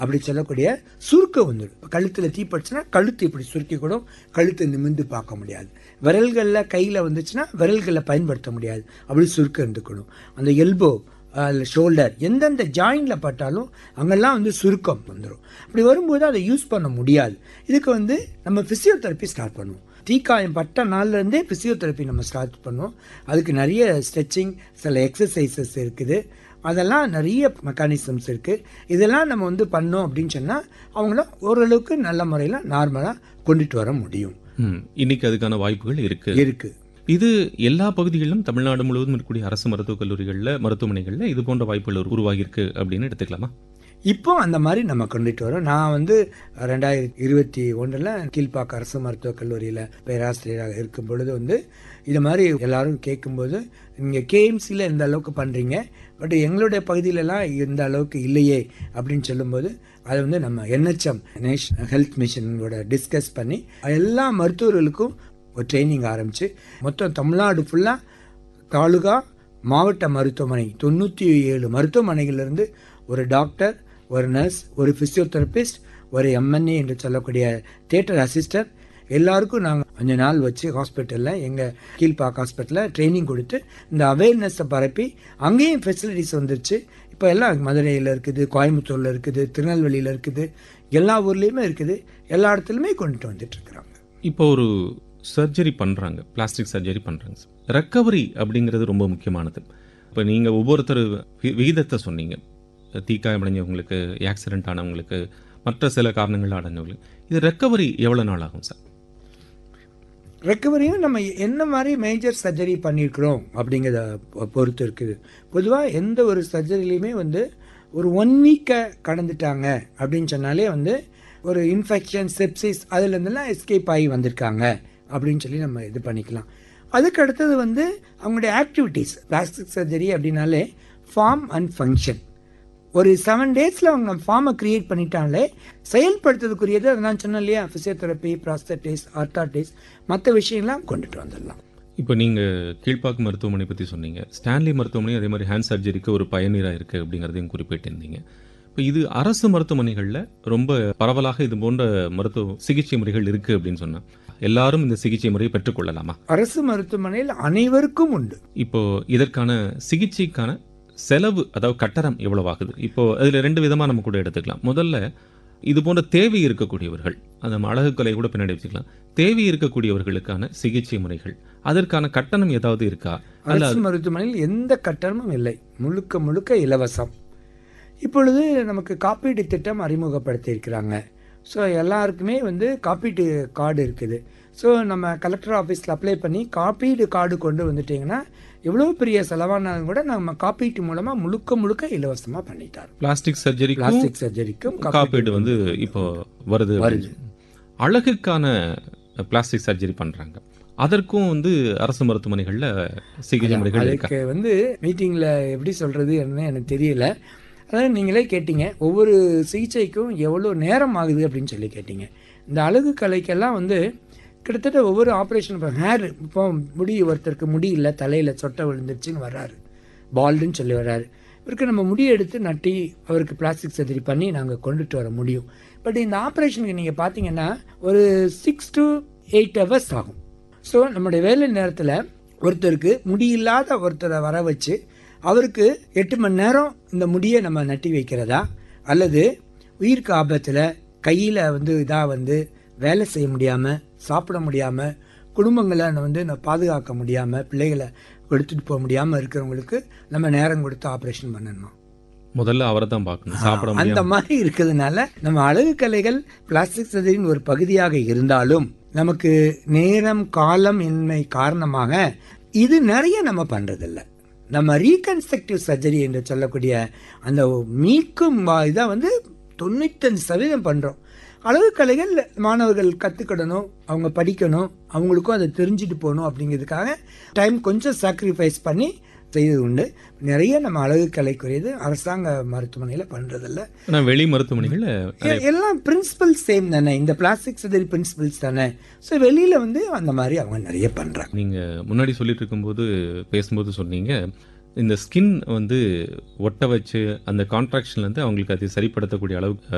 அப்படி சொல்லக்கூடிய சுருக்கம் வந்துடும் இப்போ கழுத்தில் தீப்பட்டுச்சுன்னா கழுத்து இப்படி சுருக்கி கூட கழுத்தை நிமிர்ந்து பார்க்க முடியாது விரல்களில் கையில் வந்துச்சுன்னா விரல்களை பயன்படுத்த முடியாது அப்படி சுருக்கம் இருந்துக்கணும் அந்த எல்போ ஷோல்டர் எந்தெந்த ஜாயிண்டில் பட்டாலும் அங்கெல்லாம் வந்து சுருக்கம் வந்துடும் அப்படி வரும்போது அதை யூஸ் பண்ண முடியாது இதுக்கு வந்து நம்ம ஃபிசியோதெரப்பி ஸ்டார்ட் பண்ணுவோம் தீக்காயம் பட்ட நாள்லேருந்தே ஃபிசியோதெரப்பி நம்ம ஸ்டார்ட் பண்ணுவோம் அதுக்கு நிறைய ஸ்ட்ரெச்சிங் சில எக்ஸசைசஸ் இருக்குது அதெல்லாம் நிறைய மெக்கானிசம்ஸ் இருக்குது இதெல்லாம் நம்ம வந்து பண்ணோம் அப்படின்னு சொன்னால் அவங்கள ஓரளவுக்கு நல்ல முறையில் நார்மலாக கொண்டுட்டு வர முடியும் ம், இன்னைக்கு அதுக்கான வாய்ப்புகள் இருக்கு இருக்குது இது எல்லா பகுதிகளிலும் தமிழ்நாடு முழுவதும் இருக்கக்கூடிய அரசு மருத்துவக் கல்லூரிகளில் மருத்துவமனைகளில் இது போன்ற வாய்ப்புகள் உருவாகி இருக்கு அப்படின்னு எடுத்துக்கலாமா இப்போ அந்த மாதிரி நம்ம கொண்டுட்டு வரோம் நான் வந்து ரெண்டாயிரத்தி இருபத்தி ஒன்றில் கீழ்ப்பாக்க அரசு மருத்துவக் கல்லூரியில் பேராசிரியராக இருக்கும் பொழுது வந்து இது மாதிரி எல்லாரும் கேட்கும்போது நீங்கள் கேஎம்சியில் இந்த அளவுக்கு பண்ணுறீங்க பட் எங்களுடைய பகுதியிலலாம் இந்த அளவுக்கு இல்லையே அப்படின்னு சொல்லும்போது அதை வந்து நம்ம என்ஹெச்எம் நேஷனல் ஹெல்த் மிஷனோட டிஸ்கஸ் பண்ணி எல்லா மருத்துவர்களுக்கும் ஒரு ட்ரைனிங் ஆரம்பித்து மொத்தம் தமிழ்நாடு ஃபுல்லாக தாலுகா மாவட்ட மருத்துவமனை தொண்ணூற்றி ஏழு மருத்துவமனைகளிலிருந்து ஒரு டாக்டர் ஒரு நர்ஸ் ஒரு ஃபிசியோதெரபிஸ்ட் ஒரு எம்என்ஏ என்று சொல்லக்கூடிய தியேட்டர் அசிஸ்டன்ட் எல்லாருக்கும் நாங்கள் அஞ்சு நாள் வச்சு ஹாஸ்பிட்டலில் எங்கள் கீழ்ப்பாக் ஹாஸ்பிட்டலில் ட்ரைனிங் கொடுத்து இந்த அவேர்னஸை பரப்பி அங்கேயும் ஃபெசிலிட்டிஸ் வந்துருச்சு இப்போ எல்லாம் மதுரையில் இருக்குது கோயம்புத்தூரில் இருக்குது திருநெல்வேலியில் இருக்குது எல்லா ஊர்லேயுமே இருக்குது எல்லா இடத்துலையுமே கொண்டுட்டு வந்துட்டு இருக்கிறாங்க இப்போ ஒரு சர்ஜரி பண்றாங்க பிளாஸ்டிக் சர்ஜரி பண்றாங்க ரெக்கவரி அப்படிங்கிறது ரொம்ப முக்கியமானது இப்போ நீங்க ஒவ்வொருத்தர் வி- விகிதத்தை சொன்னீங்க தீக்காயம் அடைஞ்சவங்களுக்கு ஆக்சிடென்ட் ஆனவங்களுக்கு மற்ற சில காரணங்கள் அடைஞ்சவங்களுக்கு இது ரெக்கவரி எவ்வளவு நாள் ஆகும் சார் ரெக்கவரியும் நம்ம என்ன மாதிரி மேஜர் சர்ஜரி பண்ணியிருக்கிறோம் அப்படிங்கிறத பொ- பொறுத்து இருக்குது பொதுவாக எந்த ஒரு சர்ஜரிலையுமே வந்து ஒரு ஒன் வீக்கை கடந்துட்டாங்க அப்படின்னு சொன்னாலே வந்து ஒரு இன்ஃபெக்ஷன் செப்சிஸ் அதுலேருந்துலாம் எஸ்கேப் ஆகி வந்திருக்காங்க அப்படின்னு சொல்லி நம்ம இது பண்ணிக்கலாம் அதுக்கு அடுத்தது வந்து அவங்களுடைய ஆக்டிவிட்டீஸ் பிளாஸ்டிக் சர்ஜரி அப்படின்னாலே ஃபார்ம் அண்ட் ஃபங்க்ஷன் ஒரு செவன் டேஸில் அவங்க ஃபார்மை கிரியேட் பண்ணிட்டாங்களே செயல்படுத்துறதுக்குரியது அதை நான் சொன்னேன் இல்லையா ஃபிசியோதெரப்பி ப்ராஸ்தட்டிஸ் ஆர்த்தாட்டிஸ் மற்ற விஷயம்லாம் கொண்டுட்டு வந்துடலாம் இப்போ நீங்க கீழ்ப்பாக்கு மருத்துவமனை பத்தி சொன்னீங்க ஸ்டான்லி மருத்துவமனை அதே மாதிரி ஹேண்ட் சர்ஜரிக்கு ஒரு பயனீரா இருக்கு அப்படிங்கிறதையும் குறிப்பிட்டிருந்தீங்க இப்போ இது அரசு மருத்துவமனைகள்ல ரொம்ப பரவலாக இது போன்ற மருத்துவ சிகிச்சை முறைகள் இருக்கு அப்படின்னு சொன்னா எல்லாரும் இந்த சிகிச்சை முறையை பெற்றுக்கொள்ளலாமா அரசு மருத்துவமனையில் அனைவருக்கும் உண்டு இப்போ இதற்கான சிகிச்சைக்கான செலவு அதாவது கட்டணம் எவ்வளவு ஆகுது இப்போ அதுல ரெண்டு விதமா நம்ம கூட எடுத்துக்கலாம் முதல்ல இது போன்ற தேவை இருக்கக்கூடியவர்கள் அந்த நம்ம அழகு கலை கூட பின்னாடி வச்சுக்கலாம் தேவை இருக்கக்கூடியவர்களுக்கான சிகிச்சை முறைகள் அதற்கான கட்டணம் ஏதாவது இருக்கா அல்ல அரசு மருத்துவமனையில் எந்த கட்டணமும் இல்லை முழுக்க முழுக்க இலவசம் இப்பொழுது நமக்கு காப்பீடு திட்டம் அறிமுகப்படுத்தி இருக்கிறாங்க ஸோ எல்லாருக்குமே வந்து காப்பீட்டு கார்டு இருக்குது ஸோ நம்ம கலெக்டர் ஆஃபீஸில் அப்ளை பண்ணி காப்பீடு கார்டு கொண்டு வந்துட்டிங்கன்னா எவ்வளோ பெரிய செலவானாலும் கூட நம்ம காப்பீட்டு மூலமாக முழுக்க முழுக்க இலவசமாக பண்ணிட்டார் பிளாஸ்டிக் சர்ஜரி பிளாஸ்டிக் சர்ஜரிக்கும் காப்பீடு வந்து இப்போ வருது வருது. அழகுக்கான பிளாஸ்டிக் சர்ஜரி பண்றாங்க அதற்கும் வந்து அரசு மருத்துவமனைகள்ல சிகிச்சை முறைகள் இருக்கா அதுக்கு வந்து மீட்டிங்கில் எப்படி சொல்கிறது என்ன எனக்கு தெரியல அதாவது நீங்களே கேட்டீங்க ஒவ்வொரு சிகிச்சைக்கும் எவ்வளோ நேரம் ஆகுது அப்படின்னு சொல்லி கேட்டீங்க இந்த அழகு கலைக்கெல்லாம் வந்து கிட்டத்தட்ட ஒவ்வொரு ஆப்ரேஷன் இப்போ ஹேர் இப்போ முடி ஒருத்தருக்கு முடி இல்லை தலையில் சொட்டை விழுந்துருச்சுன்னு வர்றாரு பால்டுன்னு சொல்லி வர்றாரு இவருக்கு நம்ம முடி எடுத்து நட்டி அவருக்கு பிளாஸ்டிக் சர்ஜரி பண்ணி நாங்கள் கொண்டுட்டு வர முடியும் பட் இந்த ஆப்ரேஷனுக்கு நீங்கள் பார்த்தீங்கன்னா ஒரு சிக்ஸ் to எயிட் ஹவர்ஸ் ஆகும் ஸோ நம்முடைய வேலை நேரத்தில் ஒருத்தருக்கு முடியில்லாத ஒருத்தரை வர வச்சு அவருக்கு எட்டு மணி நேரம் இந்த முடியை நம்ம நட்டி வைக்கிறதா அல்லது உயிருக்கு ஆபத்தில் கையில் வந்து இதாக வந்து வேலை செய்ய முடியாமல் சாப்பிட முடியாமல் குடும்பங்களை வந்து நான் பாதுகாக்க முடியாமல் பிள்ளைகளை எடுத்துகிட்டு போக முடியாமல் இருக்கிறவங்களுக்கு நம்ம நேரம் கொடுத்து ஆப்ரேஷன் பண்ணணுமா முதல்ல அவரை தான் பார்க்கணும் சாப்பிட அந்த முடியாது மாதிரி இருக்கிறதுனால நம்ம அழகு கலைகள் பிளாஸ்டிக் சர்ஜரியின் ஒரு பகுதியாக இருந்தாலும் நமக்கு நேரம் காலம் இன்மை காரணமாக இது நிறைய நம்ம பண்றதில்ல நம்ம ரீகன்ஸ்ட்ரக்டிவ் சர்ஜரி என்று சொல்லக்கூடிய அந்த மீட்கும் வா- இதை வந்து தொண்ணூத்தஞ்சு சதவீதம் பண்றோம் அழகு கலைகள் மாணவர்கள் கற்றுக்கிடணும் அவங்க படிக்கணும் அவங்களுக்கும் அதை தெரிஞ்சுட்டு போகணும் அப்படிங்கிறதுக்காக டைம் கொஞ்சம் சாக்ரிஃபைஸ் பண்ணி செய்தது உண்டு நிறைய நம்ம அழகு கலைக்குரியது அரசாங்க மருத்துவமனையில் பண்ணுறதில்ல ஆனா வெளி மருத்துவமனைகள்ல எல்லாம் பிரின்சிபல் சேம் தானே இந்த பிளாஸ்டிக் சர்ஜரி பிரின்சிபல்ஸ் தானே ஸோ வெளியில் வந்து அந்த மாதிரி அவங்க நிறைய பண்ணுறாங்க நீங்க முன்னாடி சொல்லிட்டு இருக்கும்போது பேசும்போது சொன்னீங்க இந்த ஸ்கின் வந்து ஒட்ட வச்சு அந்த கான்ட்ராக்ஷன்ல இருந்து அவங்களுக்கு அது சரிப்படுத்தக்கூடிய அளவுக்கு